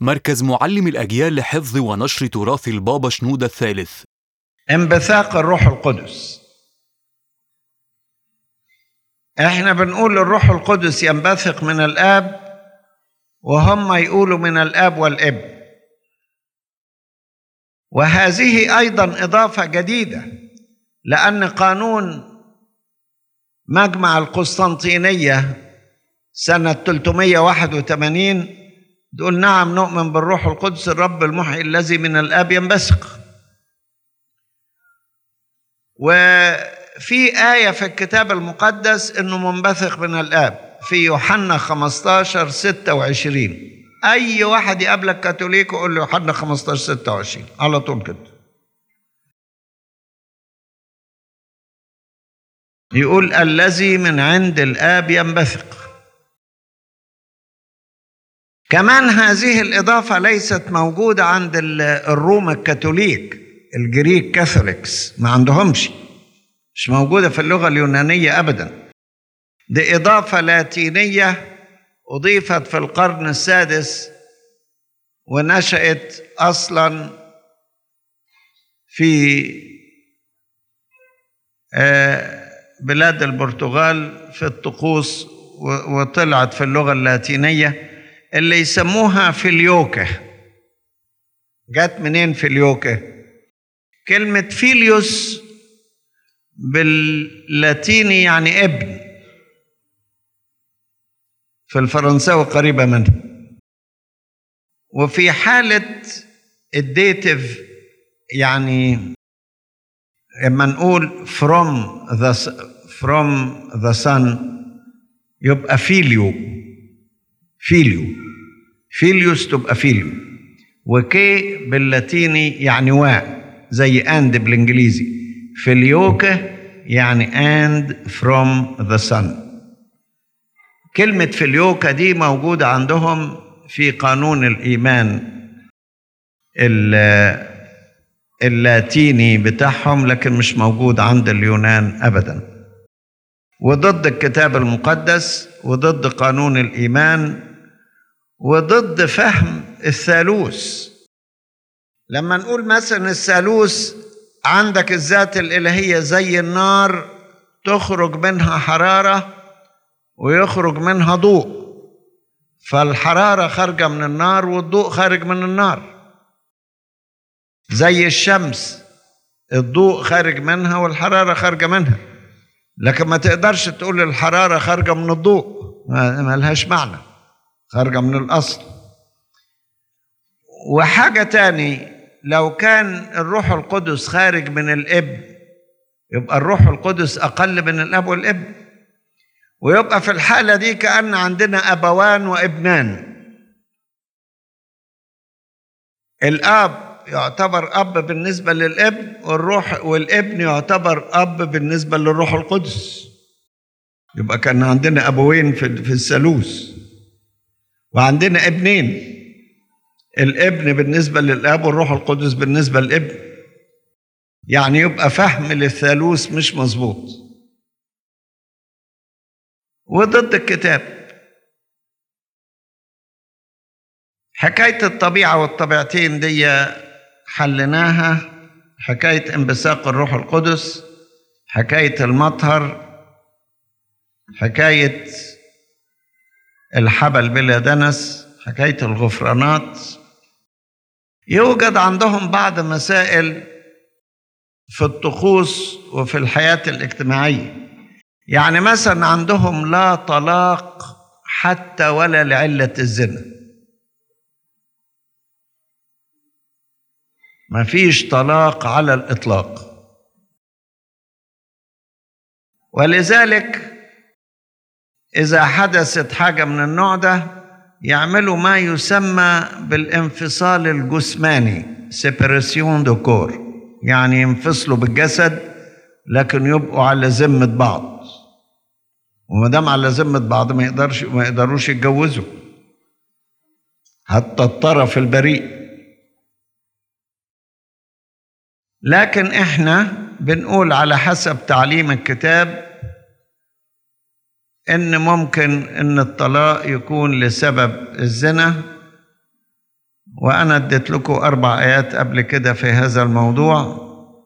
مركز معلم الأجيال لحفظ ونشر تراث البابا شنودة الثالث انبثاق الروح القدس احنا بنقول الروح القدس ينبثق من الاب وهم يقولوا من الاب والابن وهذه ايضا اضافه جديده لان قانون مجمع القسطنطينيه سنه 381 تقول نعم نؤمن بالروح القدس الرب المحيي الذي من الاب ينبثق وفي آية في الكتاب المقدس إنه منبثق من الآب في يوحنا 15 26 أي واحد يقابلك كاثوليك يقول له يوحنا 15 26 على طول كده يقول الذي من عند الآب ينبثق كمان هذه الإضافة ليست موجودة عند الروم الكاثوليك الجريك كاثوليكس ما عندهمش مش موجودة في اللغة اليونانية أبدا دي إضافة لاتينية أضيفت في القرن السادس ونشأت أصلا في بلاد البرتغال في الطقوس وطلعت في اللغة اللاتينية اللي يسموها فيليوكا جت منين فيليوكا كلمة فيليوس باللاتيني يعني ابن في الفرنساوي قريبة منه وفي حالة الديتيف يعني لما نقول from the from the sun يبقى فيليو فيليو فيليوس تبقى فيليو وكي باللاتيني يعني واء زي اند بالانجليزي فيليوكا يعني اند فروم ذا sun كلمة فيليوكا دي موجودة عندهم في قانون الإيمان اللاتيني بتاعهم لكن مش موجود عند اليونان أبدا وضد الكتاب المقدس وضد قانون الإيمان وضد فهم الثالوث لما نقول مثلا الثالوث عندك الذات الإلهية زي النار تخرج منها حرارة ويخرج منها ضوء فالحرارة خارجة من النار والضوء خارج من النار زي الشمس الضوء خارج منها والحرارة خارجة منها لكن ما تقدرش تقول الحرارة خارجة من الضوء ما لهاش معنى خارجة من الأصل وحاجة تاني لو كان الروح القدس خارج من الابن يبقى الروح القدس أقل من الأب والابن ويبقى في الحالة دي كأن عندنا أبوان وابنان الأب يعتبر أب بالنسبة للابن والروح والابن يعتبر أب بالنسبة للروح القدس يبقى كان عندنا أبوين في في الثالوث وعندنا ابنين الابن بالنسبة للأب والروح القدس بالنسبة للابن يعني يبقى فهم للثالوث مش مظبوط وضد الكتاب حكاية الطبيعة والطبيعتين دي حلناها حكاية انبثاق الروح القدس حكاية المطهر حكاية الحبل بلا دنس حكاية الغفرانات يوجد عندهم بعض مسائل في الطقوس وفي الحياة الاجتماعية يعني مثلا عندهم لا طلاق حتى ولا لعلة الزنا ما فيش طلاق على الإطلاق ولذلك إذا حدثت حاجة من النوع ده يعملوا ما يسمى بالانفصال الجسماني سيبريسيون دو كور يعني ينفصلوا بالجسد لكن يبقوا على ذمة بعض وما دام على ذمة بعض ما يقدرش ما يقدروش يتجوزوا حتى الطرف البريء لكن احنا بنقول على حسب تعليم الكتاب ان ممكن ان الطلاق يكون لسبب الزنا وأنا اديت لكم أربع آيات قبل كده في هذا الموضوع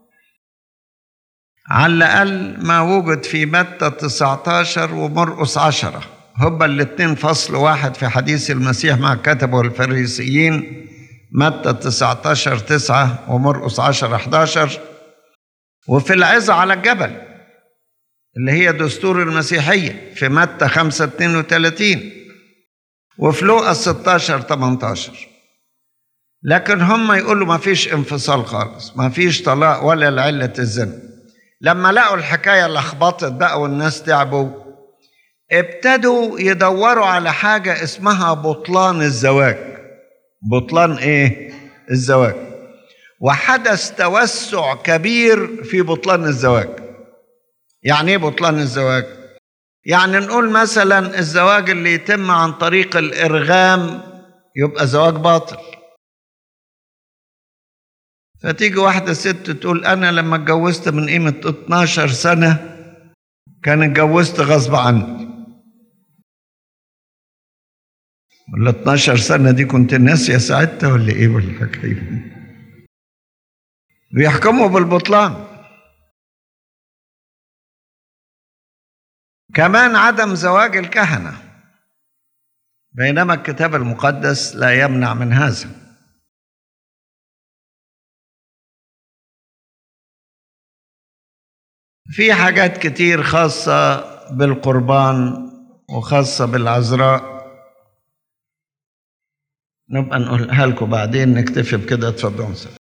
على الأقل ما وجد في متى 19 ومرقس 10 هما الاتنين فصل واحد في حديث المسيح مع الكتبة والفريسيين متى 19 9 ومرقس 10 11 وفي العظة على الجبل اللي هي دستور المسيحية في متى 5 32 وفي لوقا 16 18 لكن هم يقولوا ما فيش انفصال خالص ما فيش طلاق ولا لعلة الزنا لما لقوا الحكاية لخبطت بقى والناس تعبوا ابتدوا يدوروا على حاجة اسمها بطلان الزواج بطلان ايه الزواج وحدث توسع كبير في بطلان الزواج يعني ايه بطلان الزواج يعني نقول مثلا الزواج اللي يتم عن طريق الارغام يبقى زواج باطل فتيجي واحدة ست تقول أنا لما اتجوزت من قيمة 12 سنة كان اتجوزت غصب عني ولا 12 سنة دي كنت ناسية ساعتها ولا إيه ولا الحكاية بيحكموا بالبطلان كمان عدم زواج الكهنة بينما الكتاب المقدس لا يمنع من هذا في حاجات كتير خاصة بالقربان وخاصة بالعذراء نبقى نقولها لكم بعدين نكتفي بكده اتفضلوا